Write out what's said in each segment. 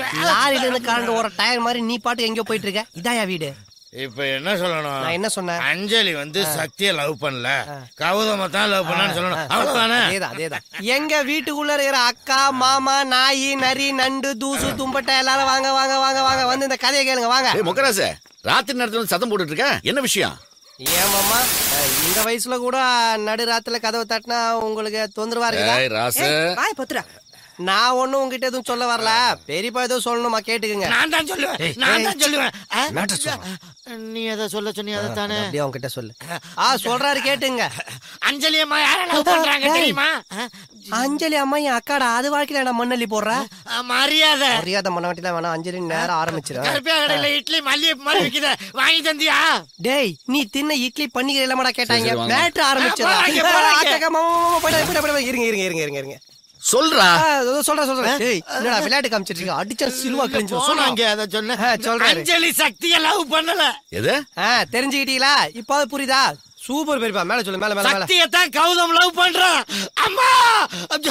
லாரில இருந்து கரண்ட் ஒரு டயர் மாதிரி நீ பாட்டுக்கு எங்கேயோ போயிட்டு இருக்க இதாயா வீடு இப்ப என்ன சொல்லணும் நான் என்ன சொன்னேன் அஞ்சலி வந்து சக்திய லவ் பண்ணல கௌதம தான் லவ் பண்ணான்னு சொல்லணும் அவ்வளவுதானே அதேதான் அதேதான் எங்க வீட்டுக்குள்ள இருக்கிற அக்கா மாமா நாய் நரி நண்டு தூசு தும்பட்டை எல்லாரும் வாங்க வாங்க வாங்க வாங்க வந்து இந்த கதையை கேளுங்க வாங்க ஏய் முக்கராசு ராத்திரி நேரத்துல வந்து சத்தம் போட்டுட்டு இருக்க என்ன விஷயம் ஏன் மாமா அஹ், இந்த வயசுல கூட நடு ராத்துல கதவை தட்டினா உங்களுக்கு தொந்தரவா இருக்குதா ஏய் ராசு வாய் பொத்துறா நான் ஒண்ணும் உங்ககிட்ட எதுவும் சொல்ல வரல பெரியப்பா ஏதோ சொல்லணுமா கேட்டுக்குங்க நான் தான் சொல்லுவேன் நான் தான் சொல்லுவேன் ஆ? மேட்டர் சொல்றேன். நீ எதை சொல்ல சொன்னி அதை தானே அப்படியே உங்ககிட்ட சொல்லு ஆ சொல்றாரு கேட்டுங்க அஞ்சலி அம்மா யார லவ் பண்றாங்க டேய். தெரியுமா ஆ? அஞ்சலி அம்மா என் அக்காடா அது வாழ்க்கையில நான் மண்ணள்ளி போடுற ஆ, மரியாதை மரியாதை பண்ண வேண்டியதான் வேணாம் அஞ்சலி நேரம் ஆரம்பிச்சிடும் கருப்பியா கடையில இட்லி மல்லி மாதிரி விக்குத வாங்கி தந்தியா டேய் நீ தின்ன இட்லி பன்னிக்கை இல்லமாடா கேட்டாங்க சரி, வாங்க. மேட்ரு ஆரம்பிச்சிடும் போறாங்க, போறாங்க. இருங்க இருங்க இருங்க இருங்க இருங்க சொல்றா ஆ, இதோ சொல்றேன் சொல்றேன் டேய் என்னடா விளையாட்டு காமிச்சிட்டு இருக்க அடிச்சா சிலுவா கிழிஞ்சிரும் போனாங்க சொல்லுங்க அதை சொன்ன ஆ, சொல்றாரு. அஞ்சலி சக்திய லவ் பண்ணல எது ஆ தெரிஞ்சுக்கிட்டீங்களா இப்போ புரியுதா சூப்பர் பெரியப்பா மேல சொல்லு மேல மேல மேல சக்திய தான் கௌதம் லவ் பண்றான் அம்மா அச்சோ.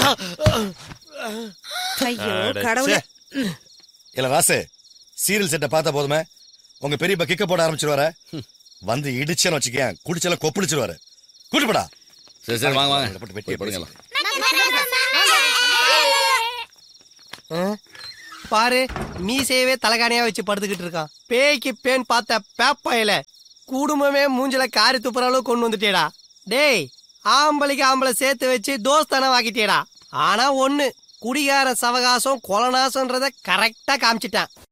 ஐயோ கடவுளே இல்ல ராசு சீரியல் செட்டை பார்த்தா போதுமே உங்க பெரியப்பா கிக்க போட ஆரம்பிச்சிருவாரு வந்து இடிச்சேன்னு வச்சுக்கேன் குடிச்செல்லாம் கொப்பளிச்சிருவாரு கூட்டுப்படா சரி சரி வாங்க வாங்க போட்டு வெட்டி போய் படுங்கலாம் ஆ? பாரு மீசையவே தலகாணியா வச்சு படுத்துக்கிட்டு இருக்கான் பேய்க்கு பேன் பார்த்த பேப்பாயில குடும்பமே மூஞ்சில காரி துப்புற அளவு கொண்டு வந்துட்டேடா டேய் ஆம்பளைக்கு ஆம்பளை சேர்த்து வச்சு தோஸ்தான வாக்கிட்டேடா ஆனா ஒண்ணு குடிகார சவகாசம் கொலநாசன்றத கரெக்டா காமிச்சிட்டான்